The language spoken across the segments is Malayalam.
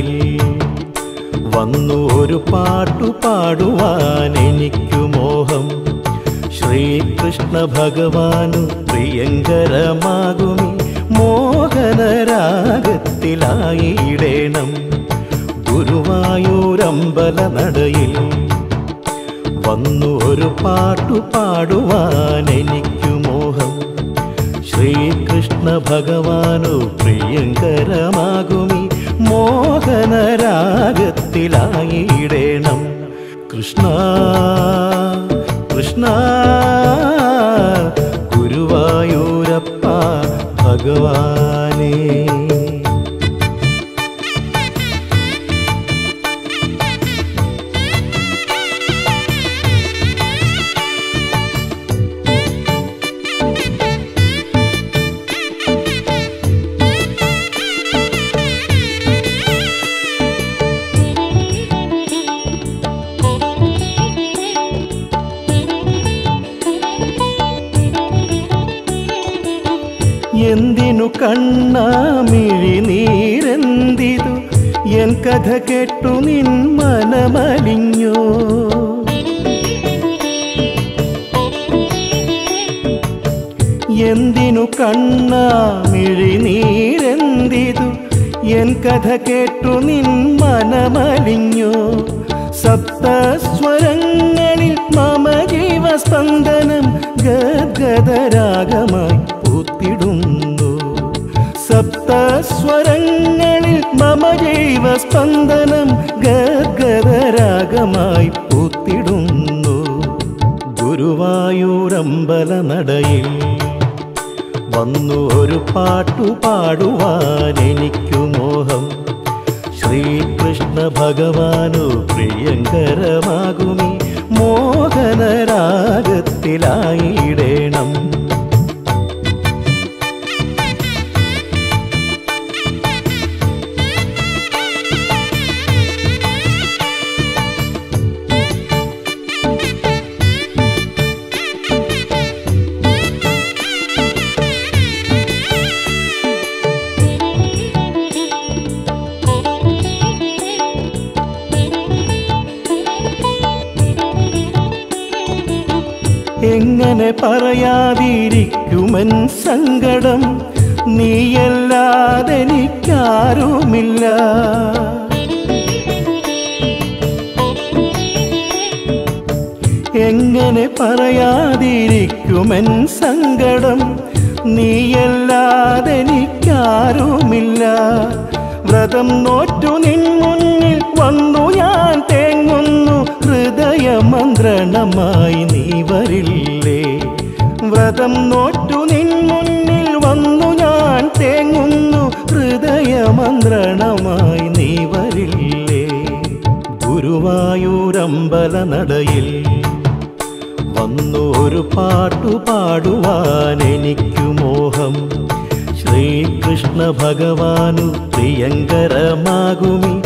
വന്നു ഒരു പാട്ടു പാടുവാൻ എനിക്കു മോഹം ശ്രീകൃഷ്ണ ഭഗവാനു പ്രിയങ്കരമാകുമി മോഹനരാഗത്തിലായിടേണം ഗുരുവായൂരമ്പല നടയിൽ വന്നു ഒരു പാട്ടു പാടുവാൻ എനിക്കു മോഹം ശ്രീകൃഷ്ണ ഭഗവാനു പ്രിയങ്കരമാകുമി മോഹനരാഗത്തിലായിടേണം കൃഷ്ണ കൃഷ്ണ ഗുരുവായൂരപ്പ ഭഗവാനേ എന്തിനു കണ്ണാമിഴി നീരെന്തിതു എൻ കഥ കേട്ടു നിൻ മനമലിഞ്ഞോ എന്തിനു കണ്ണാമിഴി നീരെന്തിതു എൻ കഥ കേട്ടു നിൻ മനമലിഞ്ഞോ സപ്തസ്വരങ്ങളിൽ മമ ജീവസ്പന്ദനം ഗദ്ഗദരാഗമായി പൂത്തിടുന്നു സപ്തസ്വരങ്ങളിൽ മമ ജീവസ്പന്ദനം ഗദ്ഗദരാഗമായി പൂത്തിടുന്നു ഗുരുവായൂരമ്പല നടയിൽ വന്നു ഒരു പാട്ടു പാടുവാൻ എനിക്കു മോഹം ശ്രീകൃഷ്ണ ഭഗവാനു പ്രിയങ്കരമാകുമി മോഹനരാഗത്തിലായിടേണം എങ്ങനെ പറയാതിരിക്കുമൻ സങ്കടം നീയല്ലാതെനിക്കാരുമില്ല എങ്ങനെ പറയാതിരിക്കുമൻ സങ്കടം നീയല്ലാതെനിക്കാരുമില്ല വ്രതം നോറ്റു നിൻ മുന്നിൽ വന്നു ഞാൻ തേങ്ങുന്നു ഹൃദയമന്ത്രണമായി നീ വരില്ലേ വ്രതം നോറ്റു നിൻ മുന്നിൽ വന്നു ഞാൻ തേങ്ങുന്നു ഹൃദയമന്ത്രണമായി നീ വരില്ലേ ഗുരുവായൂരമ്പല നടയിൽ വന്നു ഒരു പാട്ടു പാടുവാൻ എനിക്കു മോഹം ശ്രീകൃഷ്ണ ഭഗവാനു പ്രിയങ്കരമാകുമി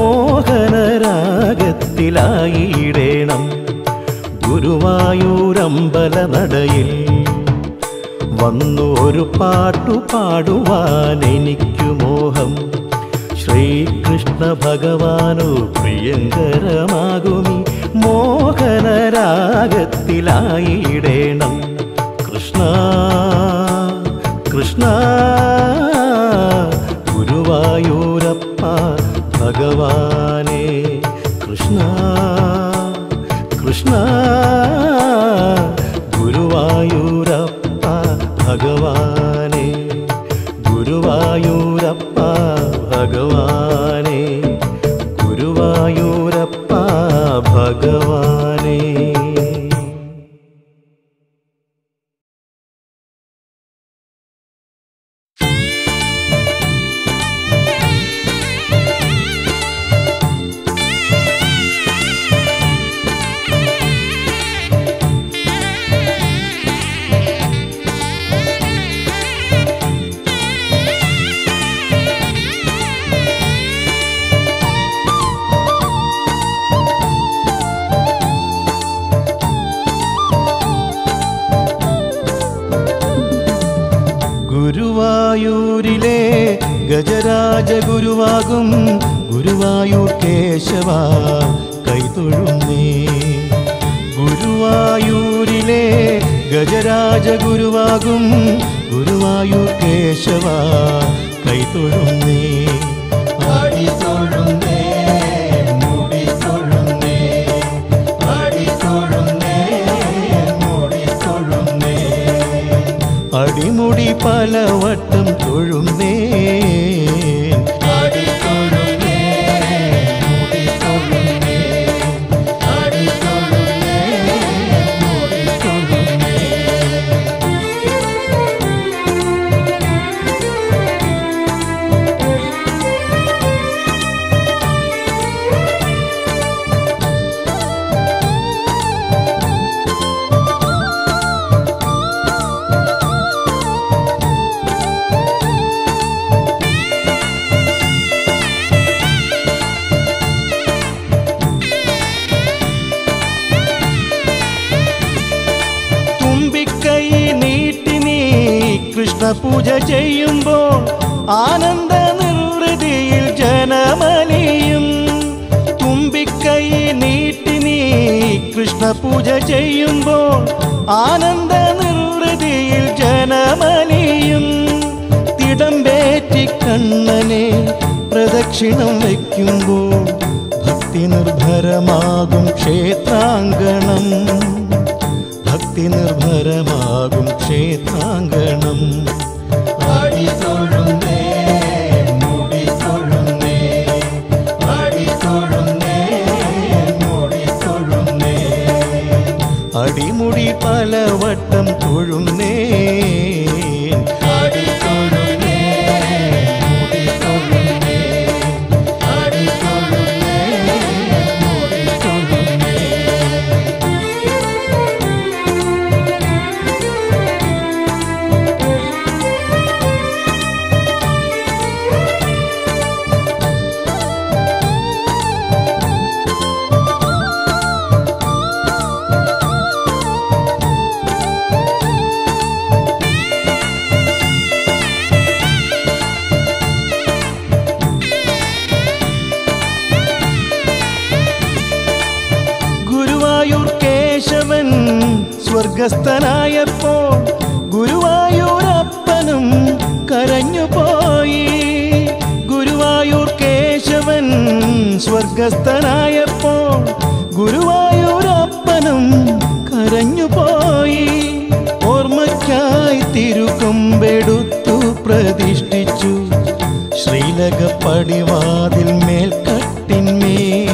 മോഹനരാഗത്തിലായിടേണം ഗുരുവായൂരമ്പല നടയിൽ വന്നു ഒരു പാട്ടു പാടുവാൻ എനിക്കു മോഹം ശ്രീകൃഷ്ണ ഭഗവാനു പ്രിയങ്കരമാകുമി മോഹനരാഗത്തിലായിടേണം കൃഷ്ണ കൃഷ്ണ ഗുരുവായൂരപ്പ ഭഗവാനേ കൃഷ്ണ കൃഷ്ണ ഗുരുവായൂരപ്പ ഭഗവാനേ ഗുരുവായൂരപ്പ ഭഗവാനേ ഗുരുവായൂരപ്പ ഭഗവാനേ ഗുരുവായൂരിലെ ഗജരാജ ഗുരുവാകും ഗുരുവായൂർ കേശവ കൈതൊഴുന്നേ ഗുരുവായൂരിലെ ഗജരാജ ഗുരുവാകും ഗുരുവായൂർ കേശവ കൈതൊഴുന്നേ ആടി തൊഴുന്നേ മുടി തൊഴുന്നേ ആടി തൊഴുന്നേ മുടി തൊഴുന്നേ അടിമുടി പലവട്ടം തൊഴുന്നേ ആടി തൊഴുന്നേ മുടി തൊഴുന്നേ ആടി തൊഴുന്നേ മുടി തൊഴുന്നേ തുമ്പിക്കൈ നീട്ടി നീ കൃഷ്ണ പൂജ ചെയ്യുമ്പോൾ ആനന്ദ നിർവൃതിയിൽ ജനമലിയും തുമ്പിക്കൈ നീട്ടി നീ കൃഷ്ണ പൂജ ചെയ്യുമ്പോൾ ആനന്ദ നിർവൃതിയിൽ ജനമലിയും തിടമ്പേറ്റി കണ്ണനെ പ്രദക്ഷിണം വയ്ക്കുമ്പോൾ ഭക്തി നിർഭരമാകും ക്ഷേത്രാങ്കണം ഭക്തി നിർഭരമാകും ക്ഷേത്രാങ്കണം ആടി തൊഴുന്നേ മുടി തൊഴുന്നേ ആടി തൊഴുന്നേ മുടി തൊഴുന്നേ അടിമുടി പലവട്ടം തൊഴുന്നേ ആടി തൊഴുന്നേ മുടി തൊഴുന്നേ ആടി തൊഴുന്നേ മുടി തൊഴുന്നേ ഗുരുവായൂർ കേശവൻ സ്വർഗസ്ഥനായപ്പോൾ ഗുരുവായൂരപ്പനും കരഞ്ഞുപോയി ഗുരുവായൂർ കേശവൻ സ്വർഗസ്ഥനായപ്പോൾ ഗുരുവായൂരപ്പനും കരഞ്ഞുപോയി ഓർമ്മയ്ക്കായി തിരുകൊമ്പെടുത്തു പ്രതിഷ്ഠിച്ചു ശ്രീലകപ്പടിവാതിൽ മേൽക്കട്ടിന്മേ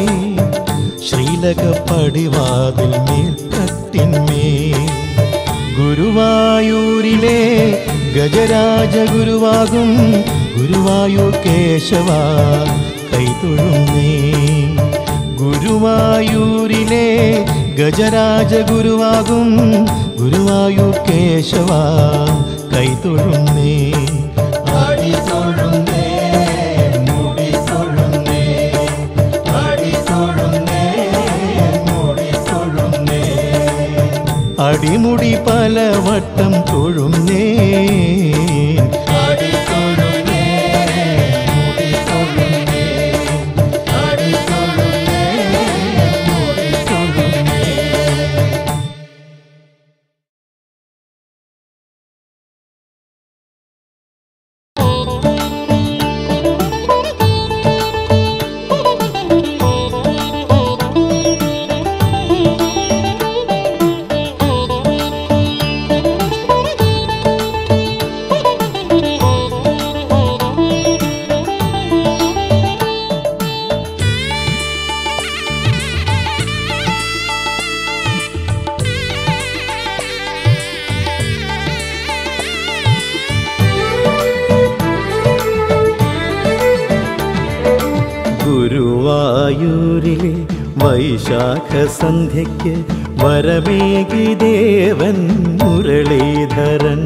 ശ്രീലകപ്പടിവാതിൽ മേൽക്കട്ടിന്മേ ഗുരുവായൂരിലെ ഗജരാജ ഗുരുവാകും ഗുരുവായൂർ കേശവ കൈതൊഴുന്നേ ഗുരുവായൂരിലെ ഗജരാജ ഗുരുവാകും ഗുരുവായൂർ കേശവ കൈതൊഴുന്നേ ആടി തൊഴുന്നേ മുടി തൊഴുന്നേ ആടി തൊഴുന്നേ മുടി തൊഴുന്നേ അടിമുടി പലവട്ടം തൊഴുന്നേ ആടി തൊഴുന്നേ മുടി തൊഴുന്നേ ആടി തൊഴുന്നേ മുടി തൊഴുന്നേ ഗുരുവായൂരിലെ വൈശാഖ സന്ധ്യയ്ക്ക് വരമേകി ദേവൻ മുരളീധരൻ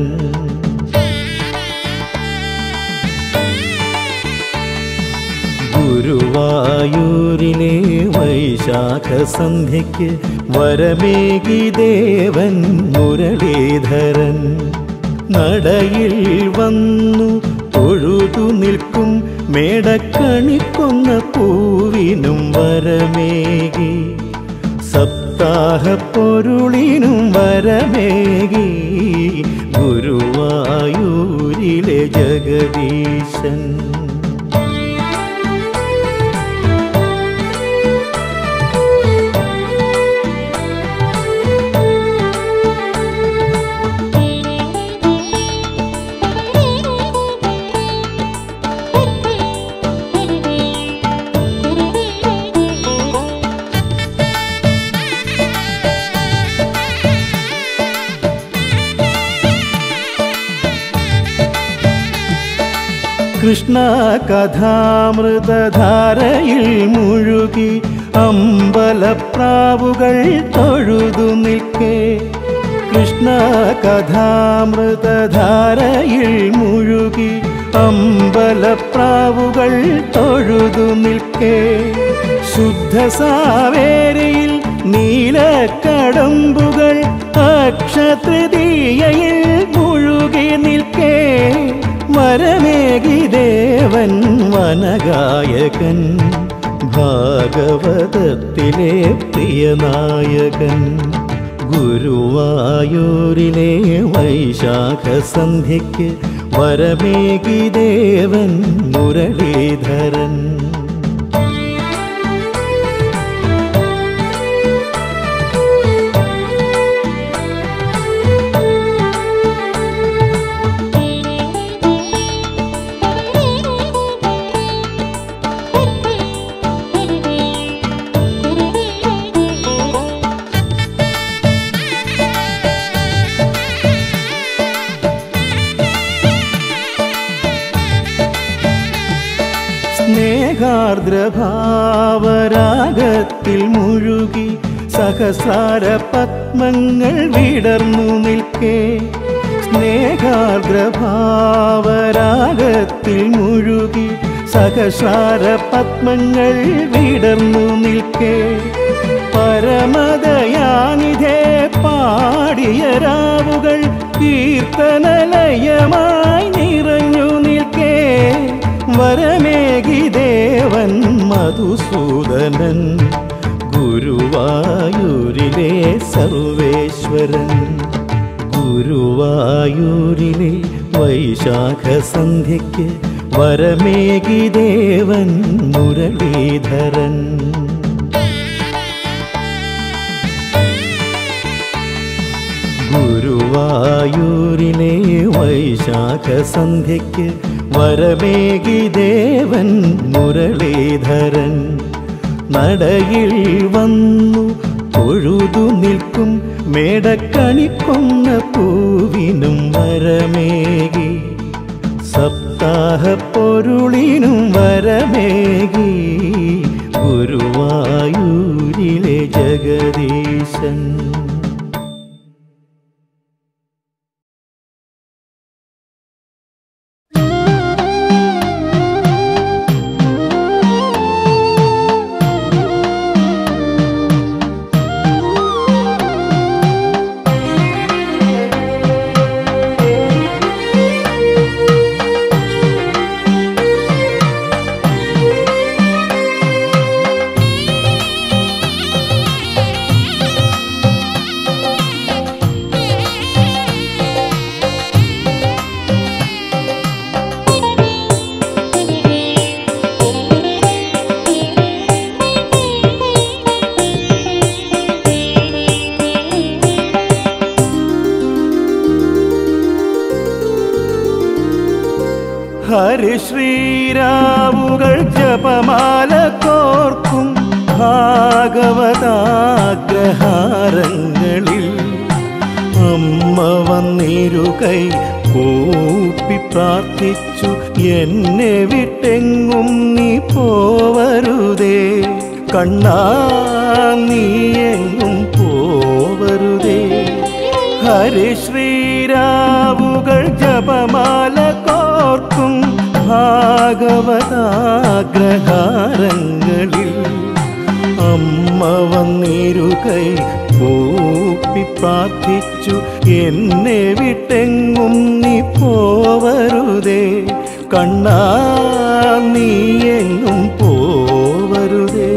ഗുരുവായൂരിലെ വൈശാഖ സന്ധ്യയ്ക്ക് വരമേകി ദേവൻ മുരളീധരൻ നടയിൽ വന്നു തൊഴുതു നിൽക്കും മേടക്കണിക്കൊന്ന പൂവിനും വരമേകി സപ്താഹ പൊരുളിനും വരമേകി ഗുരുവായൂരിലെ ജഗദീശൻ കൃഷ്ണ കഥാമൃതധാരയിൽ മുഴുകി അമ്പലപ്രാവുകൾ തൊഴുതു നിൽക്കേ കൃഷ്ണ കഥാമൃതധാരയിൽ മുഴുകി അമ്പലപ്രാവുകൾ തൊഴുതു നിൽക്കേ ശുദ്ധ സാവേരിയിൽ നീലക്കടമ്പുകൾ അക്ഷതൃതീയയിൽ മുഴുകി നിൽക്കേ വരമേകി ദേവൻ വനഗായകൻ ഭാഗവതത്തിലെ പ്രിയനായകൻ ഗുരുവായൂരിലെ വൈശാഖ സന്ധ്യയ്ക്ക് വരമേകി ദേവൻ മുരളീധരൻ സ്നേഹാർദ്രഭാവരാഗത്തിൽ മുഴുകി സഹസ്രാര പത്മങ്ങൾ വിടർന്നു നിൽക്കേ സ്നേഹാർദ്രഭാവരാഗത്തിൽ മുഴുകി സഹസ്രാര പത്മങ്ങൾ വിടർന്നു നിൽക്കേ പരമദയാനിധേ പാടിയ രാവുകൾ കീർത്തനലയമായി നിറഞ്ഞു നിൽക്കേ വരമേകി ദേവൻ മധുസൂദനൻ ഗുരുവായൂരിലെ സർവേശ്വരൻ ഗുരുവായൂരിലെ വൈശാഖ സന്ധ്യയ്ക്ക് വരമേകി ദേവൻ മുരളീധരൻ ഗുരുവായൂരിലെ വൈശാഖ സന്ധ്യയ്ക്ക് വരമേകി ദേവൻ മുരളീധരൻ നടയിൽ വന്നു തൊഴുതു നിൽക്കും മേടക്കണിക്കൊന്ന പൂവിനും വരമേകി സപ്താഹ പൊരുളിനും വരമേകി ഗുരുവായൂരിലെ ജഗദീശൻ ഹരിശ്രീരാവുകൾ ജപമാല കോർക്കും ഭാഗവതാഗ്രഹാരങ്ങളിൽ അമ്മ വന്നിരു കൈ കൂപ്പി പ്രാർത്ഥിച്ചു എന്നെ വിട്ടെങ്ങും നീ പോവരുതേ കണ്ണാ നീ എങ്ങും പോവരുതേ ഹരിശ്രീരാവുകൾ ജപമാല കോർക്കും ഭാഗവതാഗ്രഹാരങ്ങളിൽ അമ്മ വന്നിരു കൈ കൂപ്പി പ്രാർത്ഥിച്ചു എന്നെ വിട്ടെങ്ങും നീ പോവരുതേ കണ്ണാ നീ എങ്ങും പോവരുതേ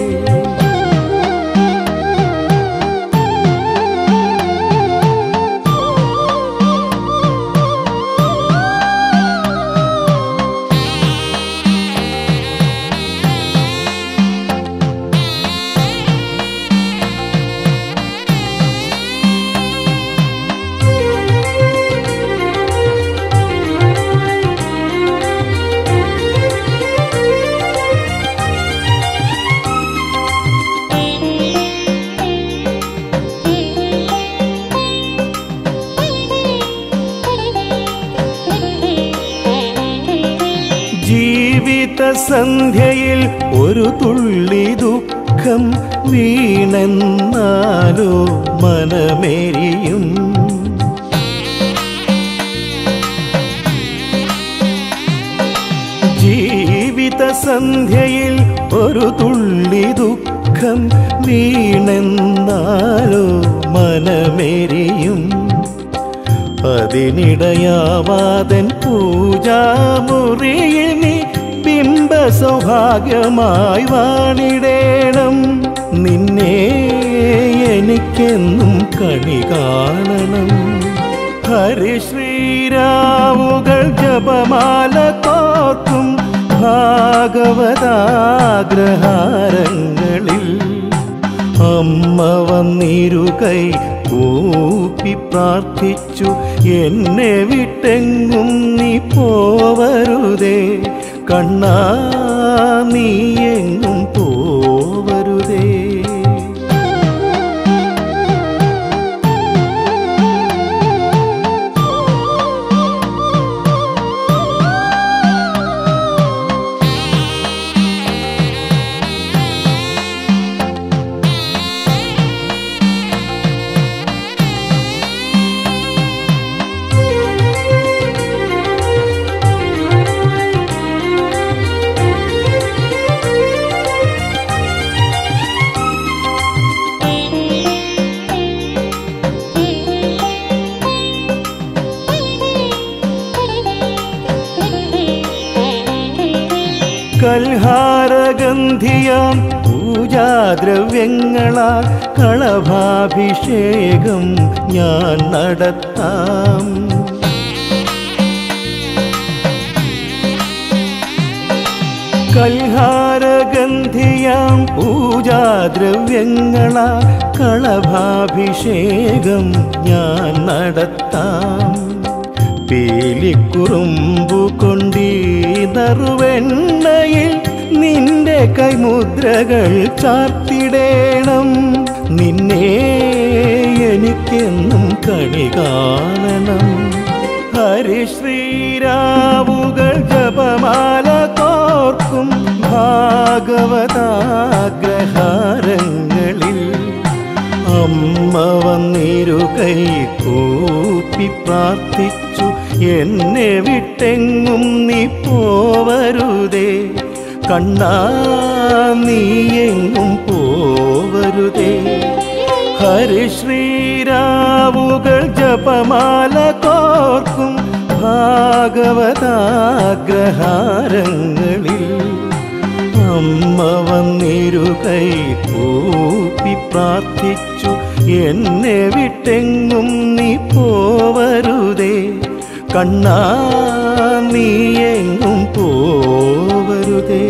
ജീവിത സന്ധ്യയിൽ ഒരു തുള്ളി ദുഃഖം വീണെന്നാലോ മനമേരിയും ജീവിത സന്ധ്യയിൽ ഒരു തുള്ളി ദുഃഖം വീണെന്നാലോ മനമേരിയും അതിനിടയാവാതൻ പൂജാമുറിയിൽ നീ ബിംബ സൗഭാഗ്യമായി വാണിടേണം നിന്നെ എനിക്കെന്നും കണി കാണണം ഹരിശ്രീരാവുകൾ ജപമാല കോർക്കും ഭാഗവതാഗ്രഹാരങ്ങളിൽ അമ്മ വന്നിരു കൈ കൂപ്പി പ്രാർത്ഥിച്ചു എന്നെ വിട്ടെങ്ങും നീ പോവരുതേ കണ്ണാ നീ എങ്ങും പോവരുതേ കൽഹാരഗന്ധിയാം പൂജാദ്രവ്യങ്ങളാൽ കളഭാഭിഷേകം ഞാൻ നടത്താം കൽഹാരഗന്ധിയാം പൂജാദ്രവ്യങ്ങളാൽ കളഭാഭിഷേകം ഞാൻ നടത്താം പീലിക്കുറുമ്പു കൊണ്ടീ നറുവെണ്ണയിൽ നിന്റെ കൈമുദ്രകൾ ചാർത്തിടേണം നിന്നെ എനിക്കെന്നും കണി കാണണം ഹരിശ്രീരാവുകൾ ജപമാല കോർക്കും ഭാഗവതാഗ്രഹാരങ്ങളിൽ അമ്മ വന്നിരു കൈ കൂപ്പി പ്രാർത്ഥിച്ചു എന്നെ വിട്ടെങ്ങും നീ പോവരുതേ കണ്ണാ നീ എങ്ങും പോവരുതേ ഹരിശ്രീരാവുകൾ ജപമാല കോർക്കും ഭാഗവതാഗ്രഹാരങ്ങളിൽ അമ്മ വന്നിരു കൈ കൂപ്പി പ്രാർത്ഥിച്ചു എന്നെ വിട്ടെങ്ങും നീ പോവരുതേ കണ്ണാ നീ എങ്ങും പോവരുതേ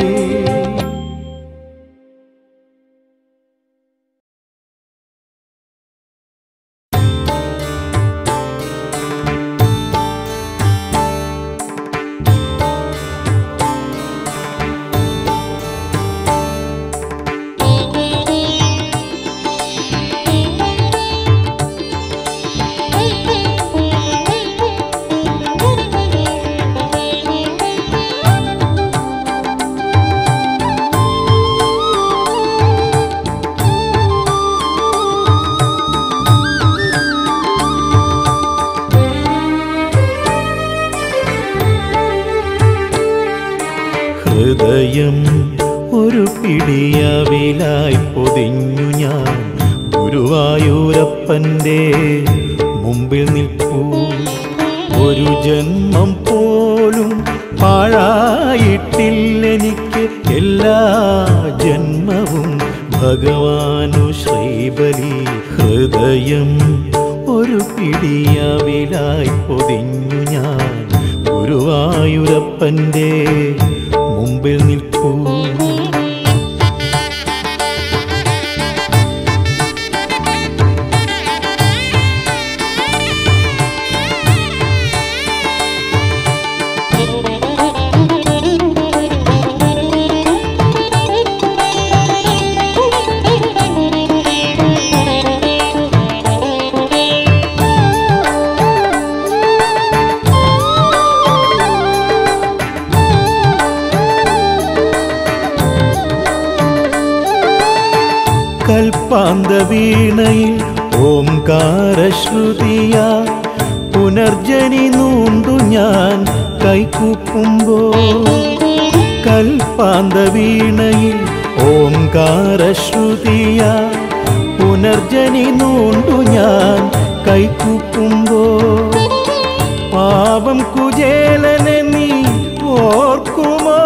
ഹൃദയം ഒരു പിടിയവിലായി പൊതിഞ്ഞു ഞാൻ ഗുരുവായൂരപ്പൻ്റെ മുമ്പിൽ നിൽപ്പൂ ഒരു ജന്മം പോലും പാഴാക്കിയില്ല പാഴായിട്ടില്ലെനിക്ക് എല്ലാ ജന്മവും ഭഗവാനു ശ്രീബലി ഹൃദയം ഒരു പിടിയവിലായി പൊതിഞ്ഞു ഞാൻ ഗുരുവായൂരപ്പൻ്റെ മുമ്പിൽ നിൽക്കൂ കൽപ്പാന്ത വീണയിൽ ഓംകാരശ്രുതിയ പുനർജനി നൂണ്ടു ഞാൻ കൈകൂപ്പുമ്പോ കൽപ്പാന്ത വീണയിൽ ഓംകാരശ്രുതിയ പുനർജനി നൂണ്ടു ഞാൻ കൈകൂപ്പുമ്പോ പാപം കുചേലനെ നീ ഓർക്കുമോ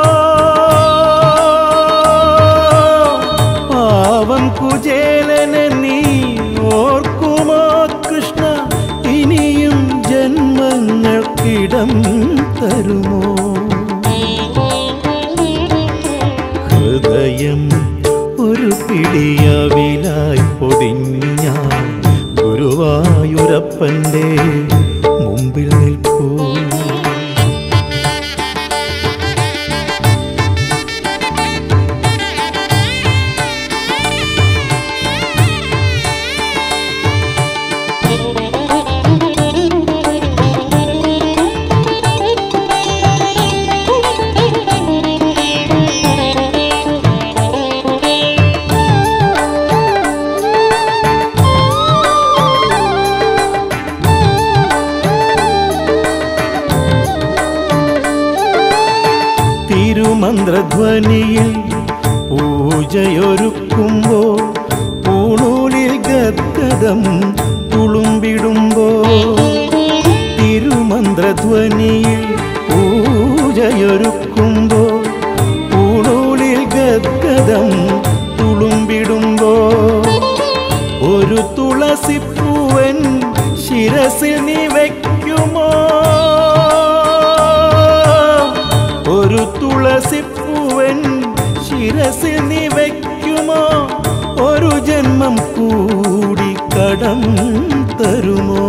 പാവം കുചേലനെ നീ ഓർക്കുമോ കൃഷ്ണ ഇനിയും ജന്മങ്ങൾക്കിടം തരുമോ ഹൃദയം ഒരു പിടിയവിലായി പൊതിഞ്ഞു ഞാൻ ഗുരുവായൂരപ്പൻ്റെ മുമ്പിൽ നിൽക്കൂ തിരുമന്ത്രധ്വനിയിൽ പൂജയൊരുക്കുമ്പോ പൂണൂലിൽ ഗദ്ഗതം തുളുമ്പിടുമ്പോ തിരുമന്ത്രധ്വനിയിൽ പൂജയൊരുക്കുമ്പോ പൂണൂലിൽ ഗദ്ഗതം തുളുമ്പിടുമ്പോ ഒരു തുളസിപ്പൂവൻ ശിരസിൽ നീ വയ്ക്കുമോ ഒരു തുളസിപ്പൂവൻ ശിരസിൽ നീ വയ്ക്കുമോ ഒരു ജന്മം കൂടി കടം തരുമോ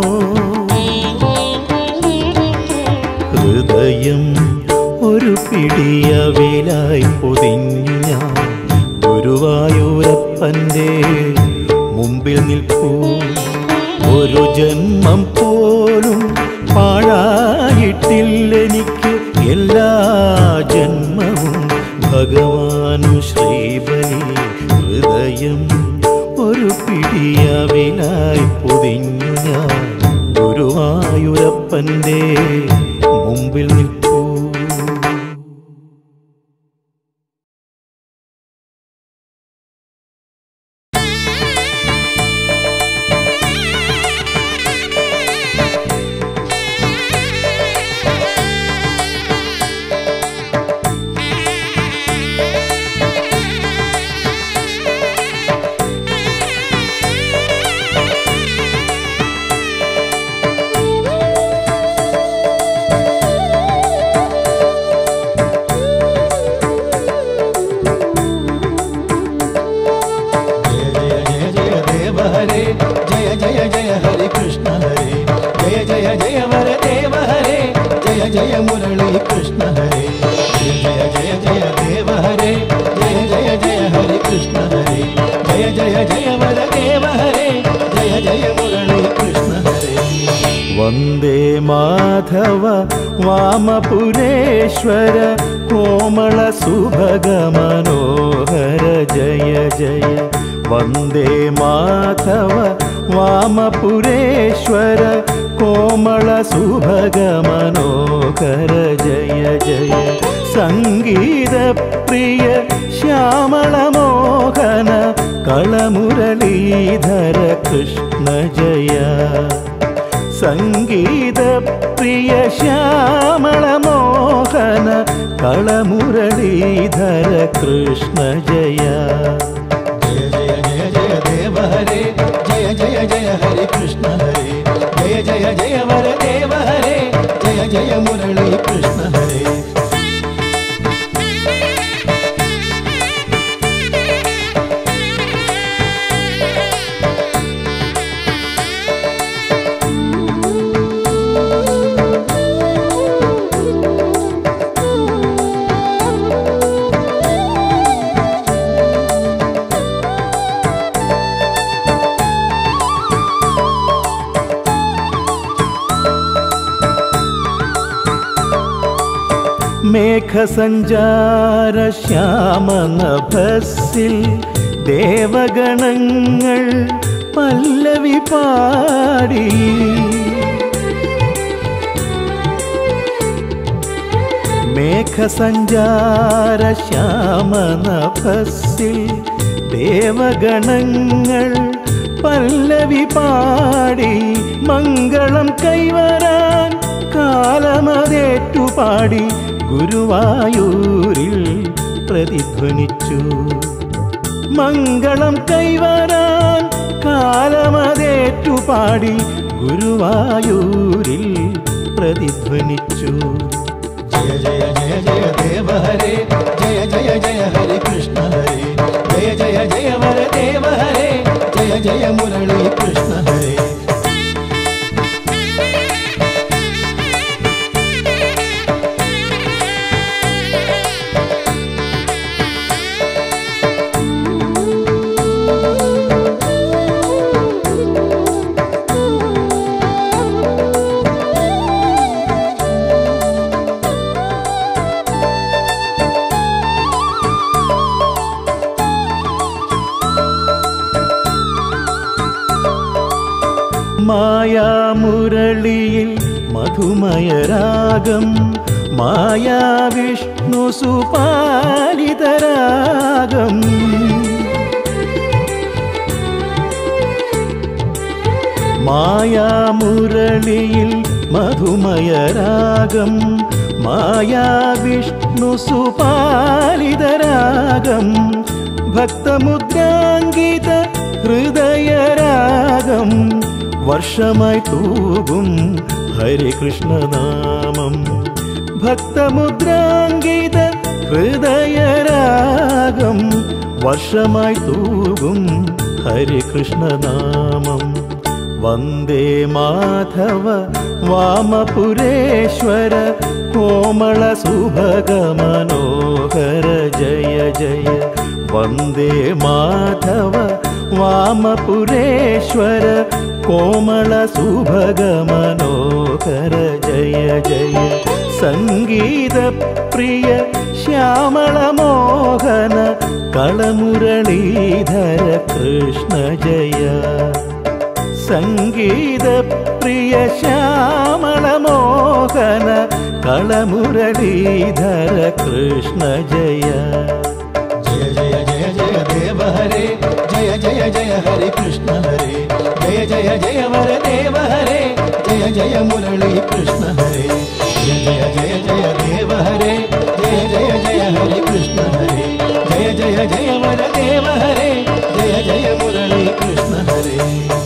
ഹൃദയം ഒരു പിടിയവിലായി പൊതിഞ്ഞു ഞാൻ ഗുരുവായൂരപ്പൻ്റെ മുമ്പിൽ നിൽക്കൂ ഒരു ജന്മം പോലും പാഴായിട്ടില്ലെനിക്ക് എല്ലാ ജന്മവും ഭഗവാനു ശ്രീബലി ഹൃദയം ഒരു പിടിയവിലായി പൊതിഞ്ഞു ഞാൻ ഗുരുവായൂരപ്പൻ്റെ മുമ്പിൽ നിൽക്കൂ जय जय जय देव हरे जय जय जय हरे कृष्ण हरे जय जय जय वर देव हरे जय जय मुरली कृष्ण हरे जय जय जय जय देव हरे जय जय जय हरे कृष्ण हरे जय जय जय वर देव हरे जय जय मुरली कृष्ण हरे വന്ദേ മാധവ വാമപുരേശ്വര കോമള സുഭഗ മനോഹര ജയ ജയ വന്ദേ മാധവ വാമപുരേശ്വര കോമള സുഭഗ മനോഹര ജയ ജയ സംഗീത പ്രിയ ശ്യാമള മോഹന കളമുരളീധര കൃഷ്ണ ജയ സംഗീത പ്രിയ ശ്യാമള മോഹന കളമുരളീധര കൃഷ്ണ ജയ जय जय जय जय देव हरे जय जय जय हरे कृष्ण हरे जय जय जय वर देव हरे जय जय मुरली कृष्ण हरे മേഘസഞ്ചാര ശ്യാമനഭസിൽ ദേവഗണങ്ങൾ പല്ലവി പാടി മേഘസഞ്ചാര ശ്യാമനഭസിൽ ദേവഗണങ്ങൾ പല്ലവി പാടി മംഗളം കൈവരാൻ കാലമതേറ്റുപാടി ഗുരുവായൂരിൽ പ്രതിധ്വനിച്ചു മംഗളം കൈവരാൻ കാലമതേറ്റുപാടി ഗുരുവായൂരിൽ പ്രതിധ്വനിച്ചു जय जय जय जय देव हरे जय जय जय हरे कृष्ण हरे जय जय जय वर देव हरे जय जय मुरली कृष्ण हरे മായാമുരളിയിൽ മധുമയരാഗം മായാവിഷ്ണു സുപാലിതരാഗം മായാമുരളിയിൽ മധുമയരാഗം മായാവിഷ്ണു സുപാലിതരാഗം ഭക്തമുദ്രാങ്കിത ഹൃദയരാഗം വർഷമായി തൂകും ഹരികൃഷ്ണനാമം ഭക്തമുദ്രാങ്കിത ഹൃദയരാഗം വർഷമായി തൂകും ഹരികൃഷ്ണനാമം വന്ദേ മാധവ വാമപുരേശ്വര കോമള സുഭഗ മനോഹര ജയ ജയ വന്ദേ മാധവ വാമപുരേശ്വര കോമള സുഭഗ മനോഹര ജയ ജയ സംഗീത പ്രിയ ശ്യാമള മോഹന കളമുരളീധര കൃഷ്ണ ജയ സംഗീത പ്രിയ ശ്യാമള മോഹന കളമുരളീധര കൃഷ്ണ ജയ जय जय जय जय देव हरे जय जय जय हरे कृष्ण हरे जय जय जय वर देव हरे जय जय मुरली कृष्ण हरे जय जय जय जय देव हरे जय जय जय हरे कृष्ण हरे जय जय जय वर देव हरे जय जय मुरली कृष्ण हरे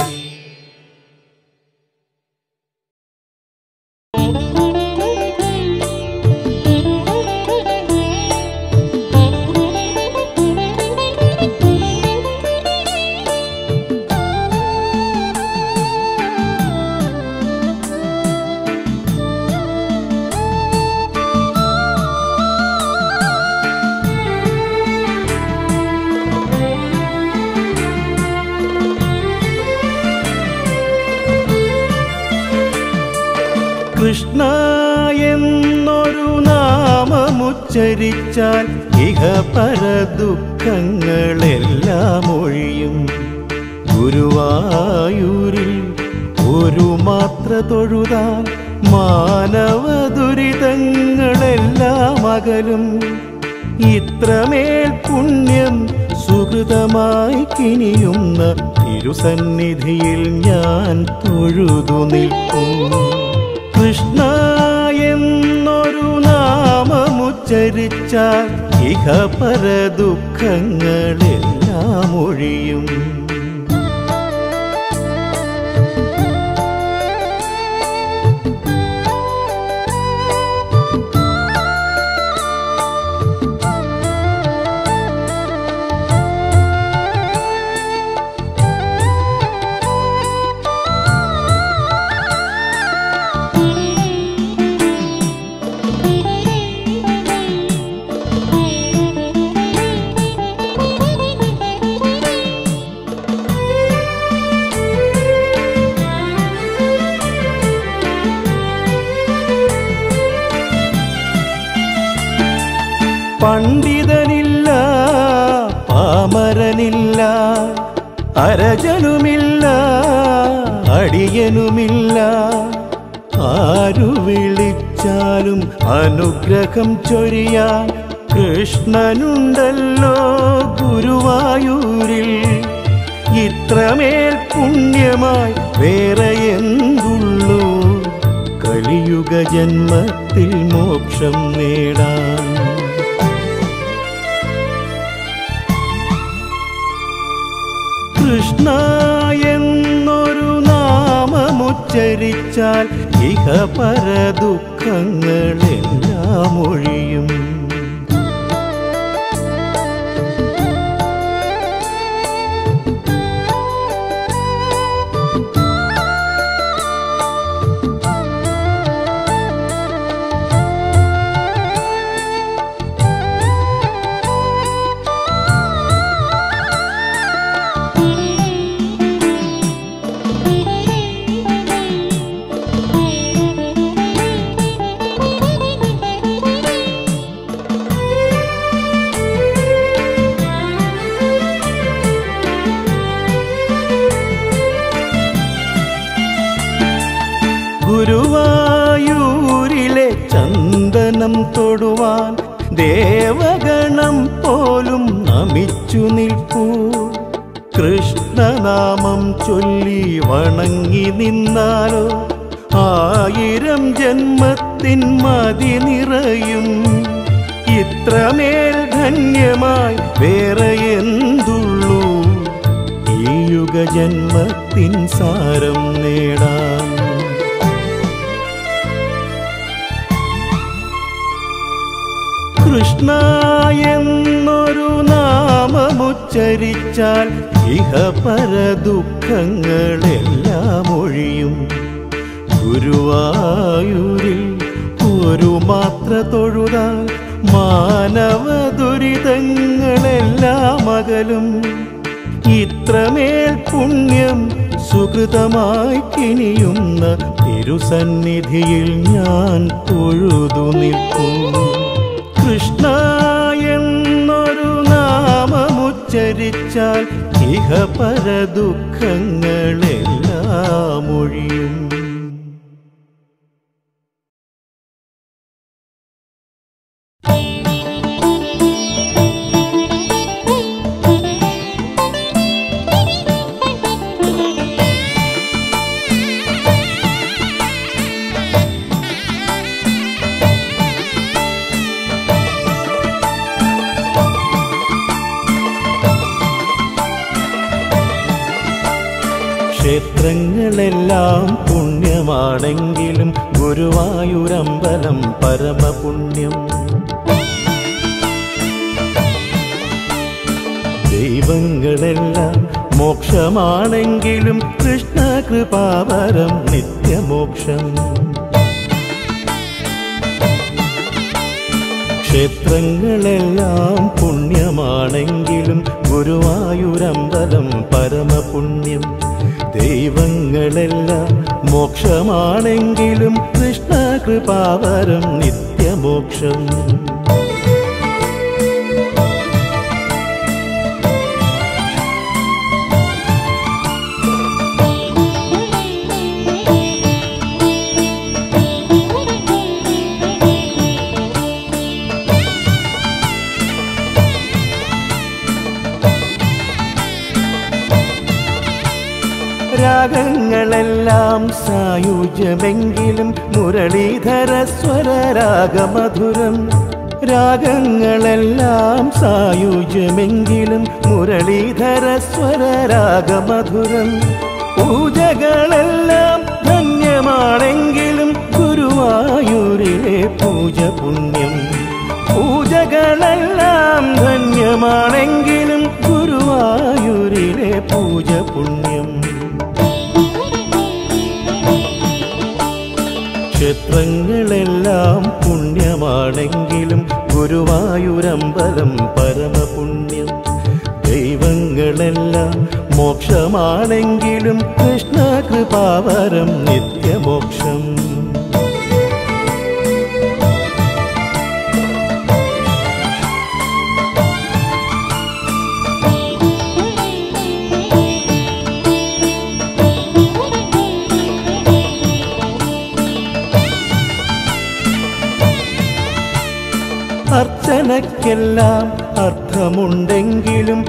കൃഷ്ണ എന്നൊരു നാമമുച്ചരിച്ചാൽ ഇഹ പര ദുഃഖങ്ങളെല്ലാം ഒഴിയും ഗുരുവായൂരിൽ ഒരു മാത്ര തൊഴുതാൽ മാനവ ദുരിതങ്ങളെല്ലാം അകലും ഇത്രമേൽ പുണ്യം സുഹൃതമായി കിനിയുന്ന തിരുസന്നിധിയിൽ ഞാൻ തൊഴുതു നിൽക്കും കൃഷ്ണ എന്നൊരു നാമമുച്ചരിച്ചാൽ ഇഹപര ദുഃഖങ്ങളെല്ലാം ഒഴിയും പണ്ഡിതനില്ല പാമരനില്ല അരജനുമില്ല അടിയനുമില്ല ആരു വിളിച്ചാലും അനുഗ്രഹം ചൊരിയാൻ കൃഷ്ണനുണ്ടല്ലോ ഗുരുവായൂരിൽ ഇത്രമേൽ പുണ്യമായി വേറെ എന്തുള്ളൂ കലിയുഗ ജന്മത്തിൽ മോക്ഷം നേടാൻ കൃഷ്ണ എന്നൊരു നാമമുച്ചരിച്ചാൽ ഇഹപര ദുഃഖങ്ങളെല്ലാം ഒഴിയും ഗുരുവായൂരിലെ ചന്ദനം തൊടുവാൻ ദേവഗണം പോലും നമിച്ചു നിൽപ്പൂ കൃഷ്ണനാമം ചൊല്ലി വണങ്ങി നിന്നാലോ ആയിരം ജന്മത്തിൻ മതി നിറയും ഇത്രമേൽ ധന്യമായി വേറെ എന്തുള്ളൂ ഈ യുഗജന്മത്തിൻ സാരം നേടാൻ കൃഷ്ണ എന്നൊരു നാമമുച്ചരിച്ചാൽ ഇഹപര ദുഃഖങ്ങളെല്ലാം ഒഴിയും ഗുരുവായൂരിൽ ഒരു മാത്ര തൊഴുതാൽ മാനവ ദുരിതങ്ങളെല്ലാം അകലും ഇത്രമേൽ പുണ്യം സുഹൃതമായി കിനിയുന്ന തിരുസന്നിധിയിൽ ഞാൻ തൊഴുതു നിൽക്കൂ കൃഷ്ണ എന്നൊരു നാമമുച്ചരിച്ചാൽ ഇഹപര ദുഃഖങ്ങളെല്ലാം ഒഴിയും ക്ഷേത്രങ്ങളെല്ലാം പുണ്യമാണെങ്കിലും ഗുരുവായൂരമ്പലം പരമപുണ്യം ദൈവങ്ങളെല്ലാം മോക്ഷമാണെങ്കിലും കൃഷ്ണ കൃപാവരം നിത്യമോക്ഷം ക്ഷേത്രങ്ങളെല്ലാം പുണ്യമാണെങ്കിലും ഗുരുവായൂരമ്പലം പരമപുണ്യം ദൈവങ്ങളെല്ലാം മോക്ഷമാണെങ്കിലും കൃഷ്ണ കൃപാവരം നിത്യമോക്ഷം രാഗങ്ങളെല്ലാം സായുജ്യമെങ്കിലും മുരളീധര സ്വരരാഗമധുരം രാഗങ്ങളെല്ലാം സായുജ്യമെങ്കിലും മുരളീധര സ്വരരാഗമധുരം പൂജകളെല്ലാം ധന്യമാണെങ്കിലും ഗുരുവായൂരിലെ പൂജ പുണ്യം പൂജകളെല്ലാം ധന്യമാണെങ്കിലും ഗുരുവായൂരിലെ പൂജ പുണ്യം ക്ഷേത്രങ്ങളെല്ലാം പുണ്യമാണെങ്കിലും ഗുരുവായൂരമ്പലം പരമപുണ്യം ദൈവങ്ങളെല്ലാം മോക്ഷമാണെങ്കിലും കൃഷ്ണ കൃപാവരം നിത്യമോക്ഷം അർച്ചനയ്ക്കെല്ലാം അർത്ഥമുണ്ടെങ്കിലും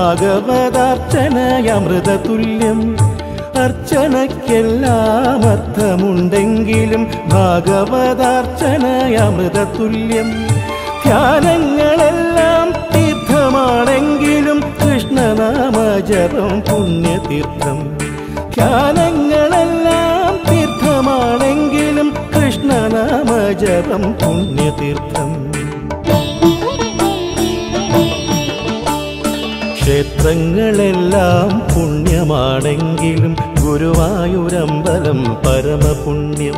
ഭാഗവതാർച്ചനയമൃതതുല്യം അർച്ചനയ്ക്കെല്ലാം അർത്ഥമുണ്ടെങ്കിലും ഭാഗവതാർച്ചനയമൃതതുല്യം ധ്യാനങ്ങളെല്ലാം തീർത്ഥമാണെങ്കിലും കൃഷ്ണനാമജപം പുണ്യതീർത്ഥം ധ്യാനങ്ങളെല്ലാം തീർത്ഥമാണെങ്കിലും കൃഷ്ണനാമജപം പുണ്യതീർത്ഥം ക്ഷേത്രങ്ങളെല്ലാം പുണ്യമാണെങ്കിലും ഗുരുവായൂരമ്പലം പരമപുണ്യം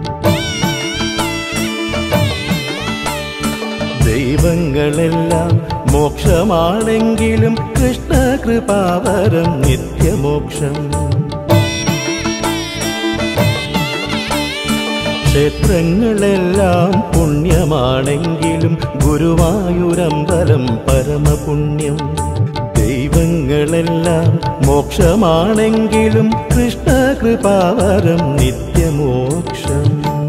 ദൈവങ്ങളെല്ലാം മോക്ഷമാണെങ്കിലും കൃഷ്ണ കൃപാവരം നിത്യമോക്ഷം ക്ഷേത്രങ്ങളെല്ലാം പുണ്യമാണെങ്കിലും ഗുരുവായൂരമ്പലം പരമപുണ്യം ദൈവങ്ങളെല്ലാം മോക്ഷമാണെങ്കിലും കൃഷ്ണ കൃപാവരം നിത്യമോക്ഷം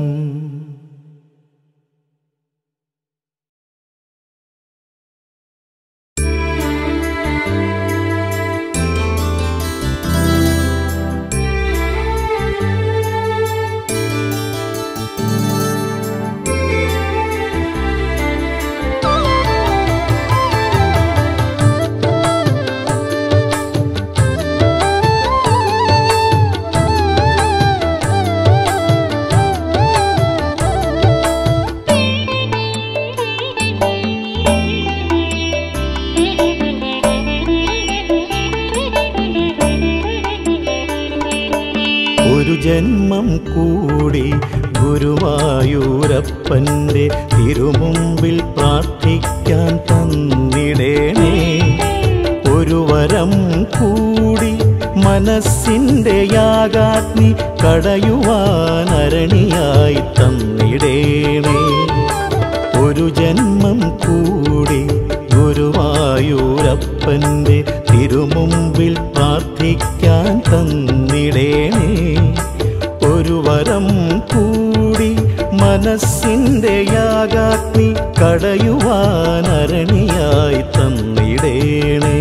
ഒരു ജന്മം കൂടി ഗുരുവായൂരപ്പൻ്റെ തിരുമുമ്പിൽ പ്രാർത്ഥിക്കാൻ തന്നിടേണേ ഒരു വരം കൂടി മനസ്സിൻ്റെ യാഗാഗ്നി കടയുവാൻ അരണിയായി തന്നിടേണേ ഒരു ജന്മം കൂടി ഗുരുവായൂരപ്പൻ്റെ തിരുമുമ്പിൽ പ്രാർത്ഥിക്കാൻ തന്നിടേണേ ഒരു വരം കൂടി മനസ്സിൻ്റെ യാഗാഗ്നി കടയുവാൻ അരണിയായി തന്നിടേണേ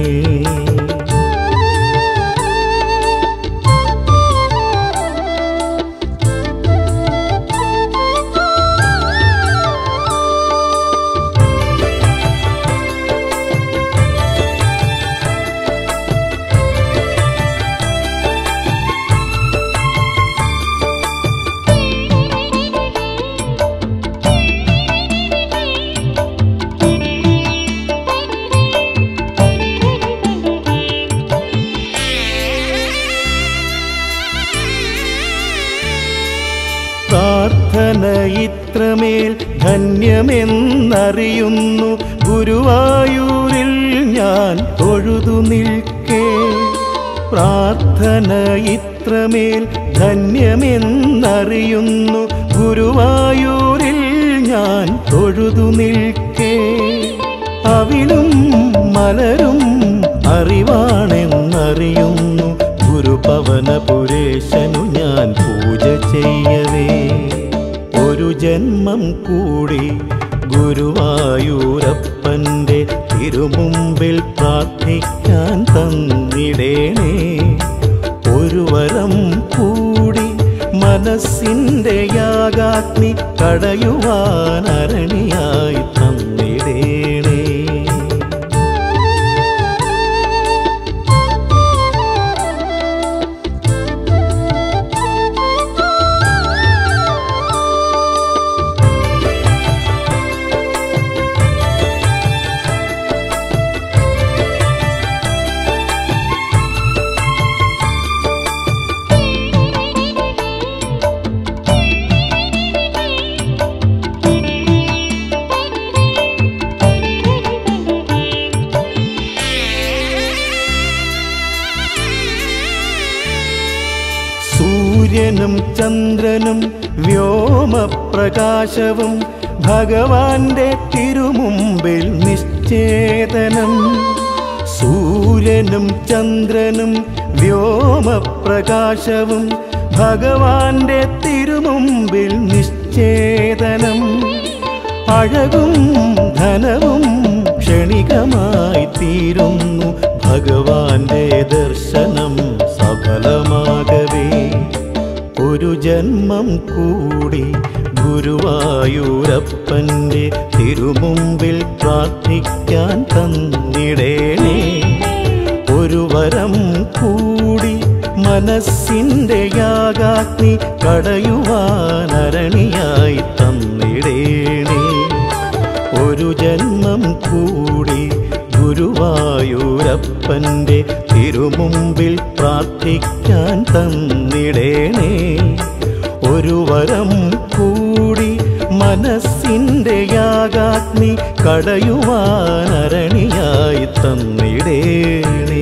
പ്രാർത്ഥന ഇത്രമേൽ ധന്യമെന്നറിയുന്നു ഗുരുവായൂരിൽ ഞാൻ തൊഴുതു നിൽക്കേ പ്രാർത്ഥന ഇത്രമേൽ ധന്യമെന്നറിയുന്നു ഗുരുവായൂരിൽ ഞാൻ തൊഴുതു നിൽക്കേ അവിലും മലരും അറിവാണെന്നറിയുന്നു ഗുരുപവനപുരേശനു ഞാൻ പൂജ ചെയ്യവേ ഒരു ജന്മം കൂടി ഗുരുവായൂരപ്പൻ്റെ തിരുമുമ്പിൽ പ്രാർത്ഥിക്കാൻ തന്നിടേണേ ഒരു വരം കൂടി മനസ്സിൻ്റെ യാഗാഗ്നി കടയുവാൻ അരണിയായി തന്നിടേണേ സൂര്യനും ചന്ദ്രനും വ്യോമപ്രകാശവും ഭഗവാന്റെ തിരുമുമ്പിൽ നിശ്ചേതനം സൂര്യനും ചന്ദ്രനും വ്യോമപ്രകാശവും ഭഗവാന്റെ തിരുമുമ്പിൽ നിശ്ചേതനം അഴകും ധനവും ക്ഷണികമായി തീരുന്നു ഭഗവാന്റെ ദർശനം സഫലമാകവേ ഒരു ജന്മം കൂടി ഗുരുവായൂരപ്പൻ്റെ തിരുമുമ്പിൽ പ്രാർത്ഥിക്കാൻ തന്നിടേണേ ഒരു വരം കൂടി മനസ്സിൻ്റെ യാഗാഗ്നി കടയുവാൻ അരണിയായി തന്നിടേണേ ഒരു ജന്മം കൂടി ഗുരുവായൂരപ്പൻ്റെ തിരുമുമ്പിൽ പ്രാർത്ഥിക്കാൻ തന്നിടേണേ ഒരു വരം കൂടി മനസ്സിൻ്റെ യാഗാഗ്നി കടയുവാൻ അരണിയായി തന്നിടേണേ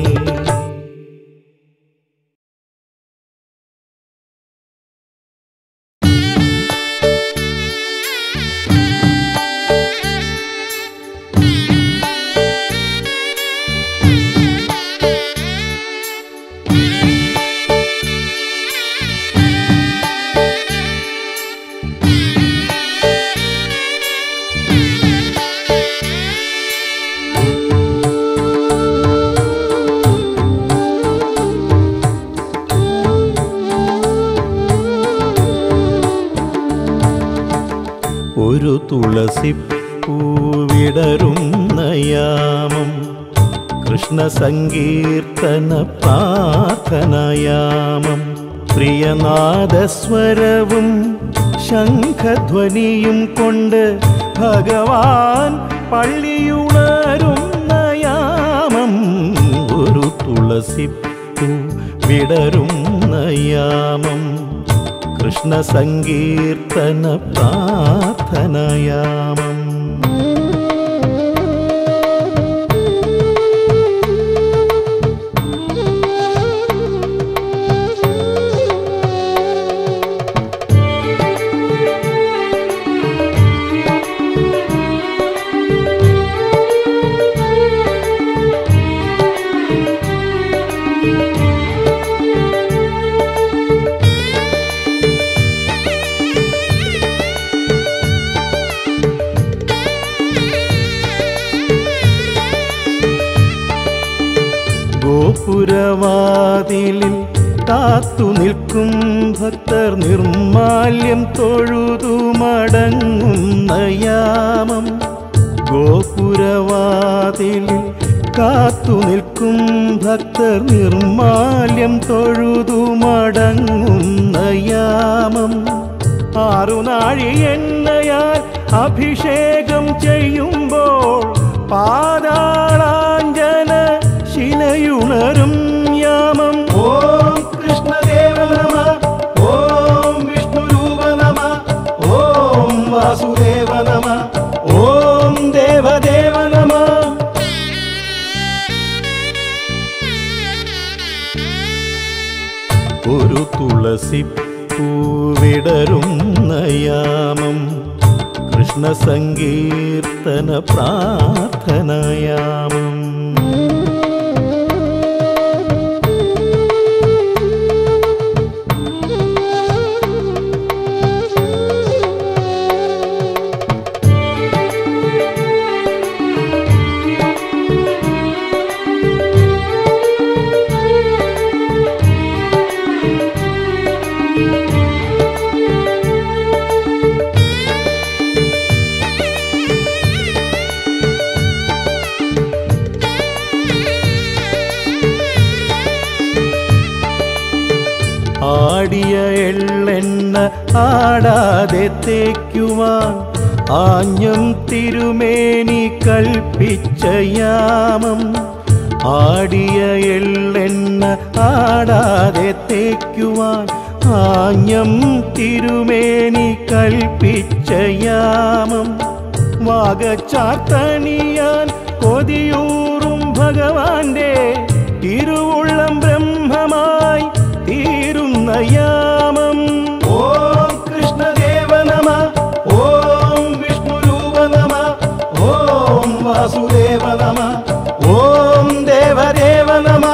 ഒരു തുളസിപ്പൂവിടരുന്ന യാമം കൃഷ്ണ സങ്കീർത്തന പ്രാർത്ഥനയാമം പ്രിയനാദസ്വരവും ശംഖധ്വനിയും കൊണ്ട് ഭഗവാൻ പള്ളിയുണരുന്ന യാമം ഒരു തുളസിപ്പൂ വിടരുന്ന യാമം കൃഷ്ണ സങ്കീർത്തന പ്രാർത്ഥനയാമം ഗോപുരവാതിലിൽ കാത്തു നിൽക്കും ഭക്തർ നിർമാല്യം തൊഴുതു മടങ്ങുന്ന യാമം ഗോപുരവാതിലിൽ കാത്തു നിൽക്കും ഭക്തർ നിർമാല്യം തൊഴുതു മടങ്ങുന്ന യാമം ആറുനാഴി എണ്ണയാൽ അഭിഷേകം ചെയ്യുമ്പോൾ പാതാളാഞ്ജന ശിലയുണരും യാമം ഓം കൃഷ്ണദേവ നമ ഓം വിഷ്ണുരൂപ നമ ഓം വാസുദേവ നമ ഓം ദേവദേവ നമ ഒരു തുളസിപ്പൂവിടരുന്ന യാമം കൃഷ്ണ സങ്കീർത്തന പ്രാർത്ഥനയാമം ആടിയ എള്ളെണ്ണ ആടാതെ തേക്കുവാൻ ആഞ്ഞം തിരുമേനി കൽപ്പിച്ച യാമം ആടിയ എള്ളെണ്ണ ആടാതെ തേക്കുവാൻ ആഞ്ഞം തിരുമേനി കൽപ്പിച്ച യാമം വാഗച്ചാത്തണിയാൻ കൊതിയൂറും ഭഗവാന്റെ തിരുവുള്ളം ബ്രഹ്മമായി തീരുന്ന യാമം ഓം കൃഷ്ണദേവ നമ ഓം വിഷ്ണുരൂപ നമ ഓം വാസുദേവ നമ ഓം ദേവദേവ നമ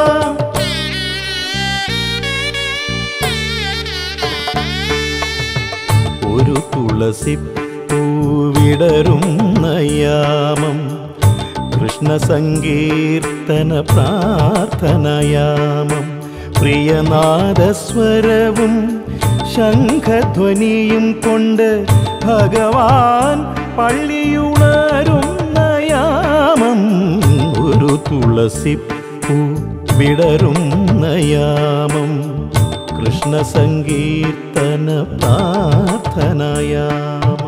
ഒരു തുളസി പൂവിടരുന്ന യാമം കൃഷ്ണ സങ്കീർത്തന പ്രാർത്ഥനയാമം പ്രിയനാദസ്വരവും ശംഖധ്വനിയും കൊണ്ട് ഭഗവാൻ പള്ളിയുണരുന്ന യാമം ഒരു തുളസി പൂ വിടരുന്ന യാമം കൃഷ്ണ സങ്കീർത്തന പ്രാർത്ഥനയാമം